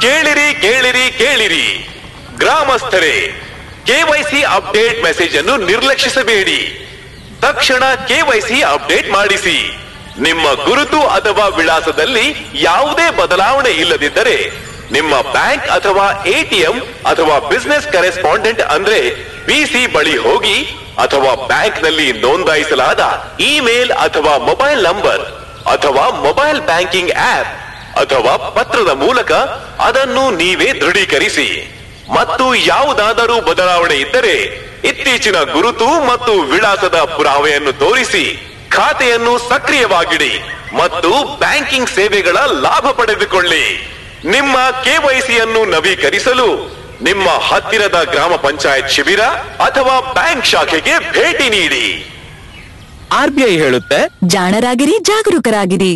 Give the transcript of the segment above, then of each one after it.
ಕೇಳಿರಿ ಕೇಳಿರಿ ಕೇಳಿರಿ ಗ್ರಾಮಸ್ಥರೇ ಕೆವೈಸಿ ಅಪ್ಡೇಟ್ ಮೆಸೇಜ್ ಅನ್ನು ನಿರ್ಲಕ್ಷಿಸಬೇಡಿ ತಕ್ಷಣ ಕೆವೈಸಿ ಅಪ್ಡೇಟ್ ಮಾಡಿಸಿ ನಿಮ್ಮ ಗುರುತು ಅಥವಾ ವಿಳಾಸದಲ್ಲಿ ಯಾವುದೇ ಬದಲಾವಣೆ ಇಲ್ಲದಿದ್ದರೆ ನಿಮ್ಮ ಬ್ಯಾಂಕ್ ಅಥವಾ ಎಟಿಎಂ ಅಥವಾ ಬಿಸ್ನೆಸ್ ಕರೆಸ್ಪಾಂಡೆಂಟ್ ಅಂದ್ರೆ ಬಿಸಿ ಬಳಿ ಹೋಗಿ ಅಥವಾ ಬ್ಯಾಂಕ್ ನಲ್ಲಿ ನೋಂದಾಯಿಸಲಾದ ಇಮೇಲ್ ಅಥವಾ ಮೊಬೈಲ್ ನಂಬರ್ ಅಥವಾ ಮೊಬೈಲ್ ಬ್ಯಾಂಕಿಂಗ್ ಆಪ್ ಅಥವಾ ಪತ್ರದ ಮೂಲಕ ಅದನ್ನು ನೀವೇ ದೃಢೀಕರಿಸಿ ಮತ್ತು ಯಾವುದಾದರೂ ಬದಲಾವಣೆ ಇದ್ದರೆ ಇತ್ತೀಚಿನ ಗುರುತು ಮತ್ತು ವಿಳಾಸದ ಪುರಾವೆಯನ್ನು ತೋರಿಸಿ ಖಾತೆಯನ್ನು ಸಕ್ರಿಯವಾಗಿಡಿ ಮತ್ತು ಬ್ಯಾಂಕಿಂಗ್ ಸೇವೆಗಳ ಲಾಭ ಪಡೆದುಕೊಳ್ಳಿ ನಿಮ್ಮ ಕೆವೈಸಿಯನ್ನು ನವೀಕರಿಸಲು ನಿಮ್ಮ ಹತ್ತಿರದ ಗ್ರಾಮ ಪಂಚಾಯತ್ ಶಿಬಿರ ಅಥವಾ ಬ್ಯಾಂಕ್ ಶಾಖೆಗೆ ಭೇಟಿ ನೀಡಿ ಆರ್ಬಿಐ ಹೇಳುತ್ತೆ ಜಾಣರಾಗಿರಿ ಜಾಗರೂಕರಾಗಿರಿ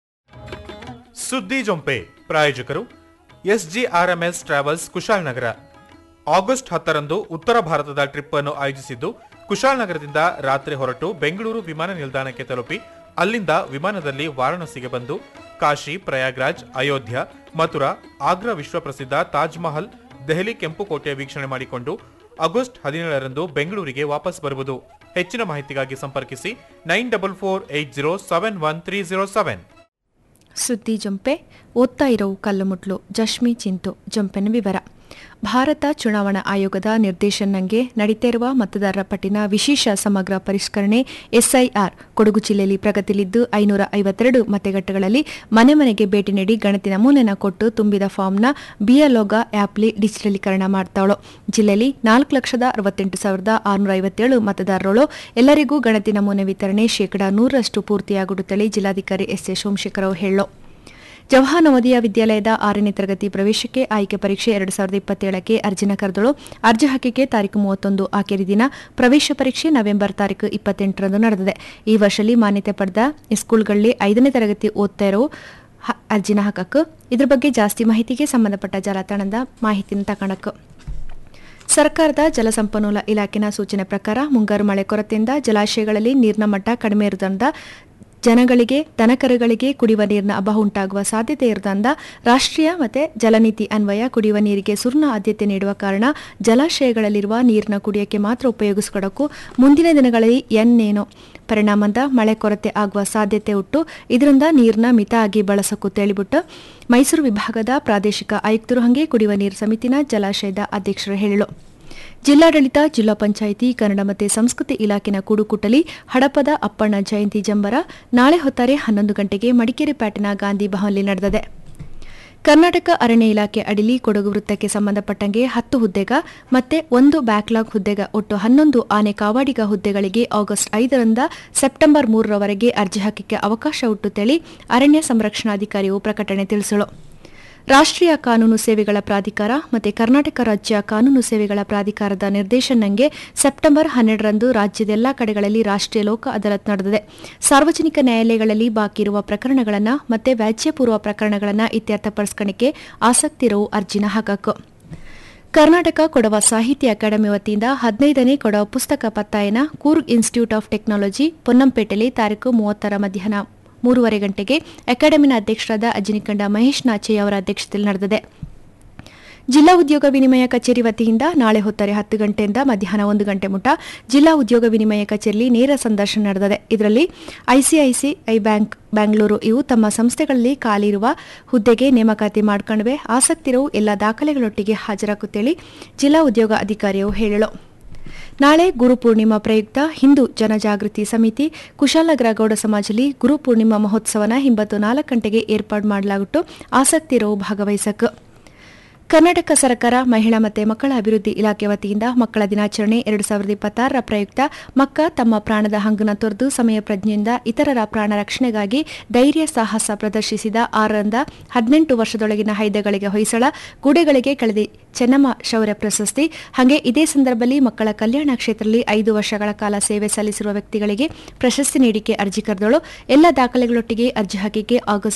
ಸುದ್ದಿ ಜೊಂಪೆ ಪ್ರಾಯೋಜಕರು ಎಸ್ಜಿಆರ್ಎಂಎಸ್ ಟ್ರಾವೆಲ್ಸ್ ಕುಶಾಲನಗರ ಆಗಸ್ಟ್ ಹತ್ತರಂದು ಉತ್ತರ ಭಾರತದ ಟ್ರಿಪ್ ಅನ್ನು ಆಯೋಜಿಸಿದ್ದು ಕುಶಾಲನಗರದಿಂದ ರಾತ್ರಿ ಹೊರಟು ಬೆಂಗಳೂರು ವಿಮಾನ ನಿಲ್ದಾಣಕ್ಕೆ ತಲುಪಿ ಅಲ್ಲಿಂದ ವಿಮಾನದಲ್ಲಿ ವಾರಾಣಸಿಗೆ ಬಂದು ಕಾಶಿ ಪ್ರಯಾಗ್ರಾಜ್ ಅಯೋಧ್ಯ ಮಥುರಾ ಆಗ್ರಾ ವಿಶ್ವಪ್ರಸಿದ್ಧ ತಾಜ್ ಮಹಲ್ ದೆಹಲಿ ಕೆಂಪುಕೋಟೆಯ ವೀಕ್ಷಣೆ ಮಾಡಿಕೊಂಡು ಆಗಸ್ಟ್ ಹದಿನೇಳರಂದು ಬೆಂಗಳೂರಿಗೆ ವಾಪಸ್ ಬರುವುದು ಹೆಚ್ಚಿನ ಮಾಹಿತಿಗಾಗಿ ಸಂಪರ್ಕಿಸಿ nine double four eight zero seven one three zero seven ಸುದ್ದಿ ಜಂಪೆ ಓದ್ತಾ ಇರೋ ಕಲ್ಲುಮುಟ್ಲು ಜಶ್ಮಿ ಚಿಂತು ಜಂಪೆನ ವಿವರ ಭಾರತ ಚುನಾವಣಾ ಆಯೋಗದ ನಿರ್ದೇಶನಂಗೆ ನಡೀತಿರುವ ಮತದಾರರ ಪಟ್ಟಿನ ವಿಶೇಷ ಸಮಗ್ರ ಪರಿಷ್ಕರಣೆ ಎಸ್ಐಆರ್ ಕೊಡಗು ಜಿಲ್ಲೆಯಲ್ಲಿ ಪ್ರಗತಿಲಿದ್ದು ಐನೂರ ಐವತ್ತೆರಡು ಮತಗಟ್ಟೆಗಳಲ್ಲಿ ಮನೆ ಮನೆಗೆ ಭೇಟಿ ನೀಡಿ ಗಣತಿ ನಮೂನೆನ ಕೊಟ್ಟು ತುಂಬಿದ ಫಾರ್ಮ್ನ ಬಿಎಲ್ಒಗ ಆ್ಯಪ್ಲಿ ಡಿಜಿಟಲೀಕರಣ ಮಾಡ್ತಾವಳು ಜಿಲ್ಲೆಯಲ್ಲಿ ನಾಲ್ಕು ಲಕ್ಷದ ಅರವತ್ತೆಂಟು ಸಾವಿರದ ಆರುನೂರ ಐವತ್ತೇಳು ಮತದಾರರು ಎಲ್ಲರಿಗೂ ಗಣತಿ ನಮೂನೆ ವಿತರಣೆ ಶೇಕಡಾ ನೂರರಷ್ಟು ಪೂರ್ತಿಯಾಗುತ್ತೇಳಿ ಜಿಲ್ಲಾಧಿಕಾರಿ ಎಸ್ ಎ ಸೋಮಶೇಖರ್ ಅವರು ಹೇಳೋ ಜವಾಹರ್ ನವೋದಯ ವಿದ್ಯಾಲಯದ ಆರನೇ ತರಗತಿ ಪ್ರವೇಶಕ್ಕೆ ಆಯ್ಕೆ ಪರೀಕ್ಷೆ ಎರಡು ಸಾವಿರದ ಇಪ್ಪತ್ತೇಳಕ್ಕೆ ಅರ್ಜಿನ ಕರೆದಳು ಅರ್ಜಿ ಹಾಕಿಕೆ ತಾರೀಕು ಮೂವತ್ತೊಂದು ಆಖರಿ ದಿನ ಪ್ರವೇಶ ಪರೀಕ್ಷೆ ನವೆಂಬರ್ ತಾರೀಕು ಇಪ್ಪತ್ತೆಂಟರಂದು ನಡೆದಿದೆ ಈ ವರ್ಷದಲ್ಲಿ ಮಾನ್ಯತೆ ಪಡೆದ ಸ್ಕೂಲ್ಗಳಲ್ಲಿ ಐದನೇ ತರಗತಿ ಓದ್ತಾ ಇರೋ ಹ- ಅರ್ಜಿನ ಹಾಕಕ್ಕೆ ಇದ್ರ ಬಗ್ಗೆ ಜಾಸ್ತಿ ಮಾಹಿತಿಗೆ ಸಂಬಂಧಪಟ್ಟ ಜಾಲತಾಣದ ಮಾಹಿತಿನ ತಗೊಳಕ್ಕೆ ಸರ್ಕಾರದ ಜಲಸಂಪನ್ಮೂಲ ಇಲಾಖೆನ ಸೂಚನೆ ಪ್ರಕಾರ ಮುಂಗಾರು ಮಳೆ ಕೊರತೆಯಿಂದ ಜಲಾಶಯಗಳಲ್ಲಿ ನೀರಿನ ಮಟ್ಟ ಕಡಿಮೆ ಇರುವುದರಿಂದ ಜನಗಳಿಗೆ ದನಕರುಗಳಿಗೆ ಕುಡಿಯುವ ನೀರಿನ ಅಭಾವ ಉಂಟಾಗುವ ಸಾಧ್ಯತೆ ಇರುವುದರಿಂದ ರಾಷ್ಟ್ರೀಯ ಮತ್ತು ಜಲನೀತಿ ಅನ್ವಯ ಕುಡಿಯುವ ನೀರಿಗೆ ಸುರ್ಣ ಆದ್ಯತೆ ನೀಡುವ ಕಾರಣ ಜಲಾಶಯಗಳಲ್ಲಿರುವ ನೀರಿನ ಕುಡಿಯಕ್ಕೆ ಮಾತ್ರ ಉಪಯೋಗಿಸಿಕೊಡಕ್ಕೂ ಮುಂದಿನ ದಿನಗಳಲ್ಲಿ ಎನ್ನೇನೋ ಪರಿಣಾಮದ ಮಳೆ ಕೊರತೆ ಆಗುವ ಸಾಧ್ಯತೆ ಉಂಟು ಇದರಿಂದ ನೀರನ್ನ ಮಿತ ಆಗಿ ಬಳಸಕ್ಕೂ ತೇಳಿಬಿಟ್ಟು ಮೈಸೂರು ವಿಭಾಗದ ಪ್ರಾದೇಶಿಕ ಆಯುಕ್ತರು ಹಂಗೆ ಕುಡಿಯುವ ನೀರು ಸಮಿತಿನ ಜಲಾಶಯದ ಅಧ್ಯಕ್ಷರು ಹೇಳಲು ಜಿಲ್ಲಾಡಳಿತ ಜಿಲ್ಲಾ ಪಂಚಾಯಿತಿ ಕನ್ನಡ ಮತ್ತು ಸಂಸ್ಕೃತಿ ಇಲಾಖೆನ ಕೂಡುಕುಟ್ಟಲಿ ಹಡಪದ ಅಪ್ಪಣ್ಣ ಜಯಂತಿ ಜಂಬರ ನಾಳೆ ಹೊತ್ತಾರೆ ಹನ್ನೊಂದು ಗಂಟೆಗೆ ಮಡಿಕೇರಿ ಪ್ಯಾಟಿನ ಗಾಂಧಿ ಭವನ್ಲಿ ನಡೆದಿದೆ ಕರ್ನಾಟಕ ಅರಣ್ಯ ಇಲಾಖೆ ಅಡಿಲಿ ಕೊಡಗು ವೃತ್ತಕ್ಕೆ ಸಂಬಂಧಪಟ್ಟಂಗೆ ಹತ್ತು ಹುದ್ದೆಗ ಮತ್ತೆ ಒಂದು ಬ್ಯಾಕ್ಲಾಗ್ ಹುದ್ದೆಗ ಒಟ್ಟು ಹನ್ನೊಂದು ಆನೆ ಕಾವಾಡಿಗ ಹುದ್ದೆಗಳಿಗೆ ಆಗಸ್ಟ್ ಐದರಿಂದ ಸೆಪ್ಟೆಂಬರ್ ಮೂರರವರೆಗೆ ಅರ್ಜಿ ಹಾಕಿಕೆ ಅವಕಾಶ ಹುಟ್ಟುತ್ತೇಳಿ ಅರಣ್ಯ ಸಂರಕ್ಷಣಾಧಿಕಾರಿಯು ಪ್ರಕಟಣೆ ತಿಳಿಸಲು ರಾಷ್ಟ್ರೀಯ ಕಾನೂನು ಸೇವೆಗಳ ಪ್ರಾಧಿಕಾರ ಮತ್ತು ಕರ್ನಾಟಕ ರಾಜ್ಯ ಕಾನೂನು ಸೇವೆಗಳ ಪ್ರಾಧಿಕಾರದ ನಿರ್ದೇಶನಂಗೆ ಸೆಪ್ಟೆಂಬರ್ ಹನ್ನೆರಡರಂದು ರಾಜ್ಯದ ಎಲ್ಲಾ ಕಡೆಗಳಲ್ಲಿ ರಾಷ್ಟ್ರೀಯ ಲೋಕ ಅದಾಲತ್ ನಡೆದಿದೆ ಸಾರ್ವಜನಿಕ ನ್ಯಾಯಾಲಯಗಳಲ್ಲಿ ಬಾಕಿ ಇರುವ ಪ್ರಕರಣಗಳನ್ನು ಮತ್ತೆ ವ್ಯಾಜ್ಯಪೂರ್ವ ಪ್ರಕರಣಗಳನ್ನು ಇತ್ಯರ್ಥಪಡಿಸ್ಕೊಳ್ಳಿಕ್ಕೆ ಆಸಕ್ತಿ ಇರೋ ಅರ್ಜಿನ ಹಾಕಬೇಕು ಕರ್ನಾಟಕ ಕೊಡವ ಸಾಹಿತ್ಯ ಅಕಾಡೆಮಿ ವತಿಯಿಂದ ಹದಿನೈದನೇ ಕೊಡವ ಪುಸ್ತಕ ಪತ್ತಾಯನ ಕೂರ್ಗ್ ಇನ್ಸ್ಟಿಟ್ಯೂಟ್ ಆಫ್ ಟೆಕ್ನಾಲಜಿ ಪೊನ್ನಂಪೇಟೆಯಲ್ಲಿ ತಾರೀಕು ಮೂವತ್ತರ ಮಧ್ಯಾಹ್ನ ಮೂರುವರೆ ಗಂಟೆಗೆ ಅಕಾಡೆಮಿನ ಅಧ್ಯಕ್ಷರಾದ ಅಜಿನಿಕಂಡ ಮಹೇಶ್ ನಾಚಯ್ಯ ಅವರ ಅಧ್ಯಕ್ಷತೆಯಲ್ಲಿ ನಡೆದಿದೆ ಜಿಲ್ಲಾ ಉದ್ಯೋಗ ವಿನಿಮಯ ಕಚೇರಿ ವತಿಯಿಂದ ನಾಳೆ ಹೊತ್ತರೆ ಹತ್ತು ಗಂಟೆಯಿಂದ ಮಧ್ಯಾಹ್ನ ಒಂದು ಗಂಟೆ ಮುಟ ಜಿಲ್ಲಾ ಉದ್ಯೋಗ ವಿನಿಮಯ ಕಚೇರಿಯಲ್ಲಿ ನೇರ ಸಂದರ್ಶನ ನಡೆದಿದೆ ಇದರಲ್ಲಿ ಐಸಿಐಸಿಐ ಬ್ಯಾಂಕ್ ಬ್ಯಾಂಗ್ಳೂರು ಇವು ತಮ್ಮ ಸಂಸ್ಥೆಗಳಲ್ಲಿ ಖಾಲಿ ಇರುವ ಹುದ್ದೆಗೆ ನೇಮಕಾತಿ ಮಾಡ್ಕೊಂಡ್ವೆ ಆಸಕ್ತಿರೋ ಎಲ್ಲ ದಾಖಲೆಗಳೊಟ್ಟಿಗೆ ಹಾಜರಾಗುತ್ತೇಳಿ ಜಿಲ್ಲಾ ಉದ್ಯೋಗ ಅಧಿಕಾರಿಯು ಹೇಳಲು ನಾಳೆ ಗುರುಪೂರ್ಣಿಮಾ ಪ್ರಯುಕ್ತ ಹಿಂದೂ ಜನಜಾಗೃತಿ ಸಮಿತಿ ಕುಶಾಲನಗರ ಗೌಡ ಸಮಾಜದಲ್ಲಿ ಗುರುಪೂರ್ಣಿಮಾ ಮಹೋತ್ಸವನ ಹಿಂಬತ್ತು ನಾಲ್ಕು ಗಂಟೆಗೆ ಏರ್ಪಾಡು ಮಾಡಲಾಗಿಟ್ಟು ಆಸಕ್ತಿ ಇರೋ ಭಾಗವಹಿಸಕ್ಕೆ ಕರ್ನಾಟಕ ಸರ್ಕಾರ ಮಹಿಳಾ ಮತ್ತು ಮಕ್ಕಳ ಅಭಿವೃದ್ಧಿ ಇಲಾಖೆ ವತಿಯಿಂದ ಮಕ್ಕಳ ದಿನಾಚರಣೆ ಎರಡು ಸಾವಿರದ ಇಪ್ಪತ್ತಾರರ ಪ್ರಯುಕ್ತ ಮಕ್ಕ ತಮ್ಮ ಪ್ರಾಣದ ಹಂಗನ ತೊರೆದು ಸಮಯ ಪ್ರಜ್ಞೆಯಿಂದ ಇತರರ ಪ್ರಾಣ ರಕ್ಷಣೆಗಾಗಿ ಧೈರ್ಯ ಸಾಹಸ ಪ್ರದರ್ಶಿಸಿದ ಆರರಿಂದ ಹದಿನೆಂಟು ವರ್ಷದೊಳಗಿನ ಹೈದಗಳಿಗೆ ಹೊಯ್ಸಳ ಗುಡೆಗಳಿಗೆ ಕಳೆದ ಚೆನ್ನಮ್ಮ ಶೌರ್ಯ ಪ್ರಶಸ್ತಿ ಹಾಗೆ ಇದೇ ಸಂದರ್ಭದಲ್ಲಿ ಮಕ್ಕಳ ಕಲ್ಯಾಣ ಕ್ಷೇತ್ರದಲ್ಲಿ ಐದು ವರ್ಷಗಳ ಕಾಲ ಸೇವೆ ಸಲ್ಲಿಸಿರುವ ವ್ಯಕ್ತಿಗಳಿಗೆ ಪ್ರಶಸ್ತಿ ನೀಡಿಕೆ ಅರ್ಜಿ ಕರೆದಳು ಎಲ್ಲ ದಾಖಲೆಗಳೊಟ್ಟಿಗೆ ಅರ್ಜಿ ಹಾಕಿಕೆ ಆಗಸ್ಟ್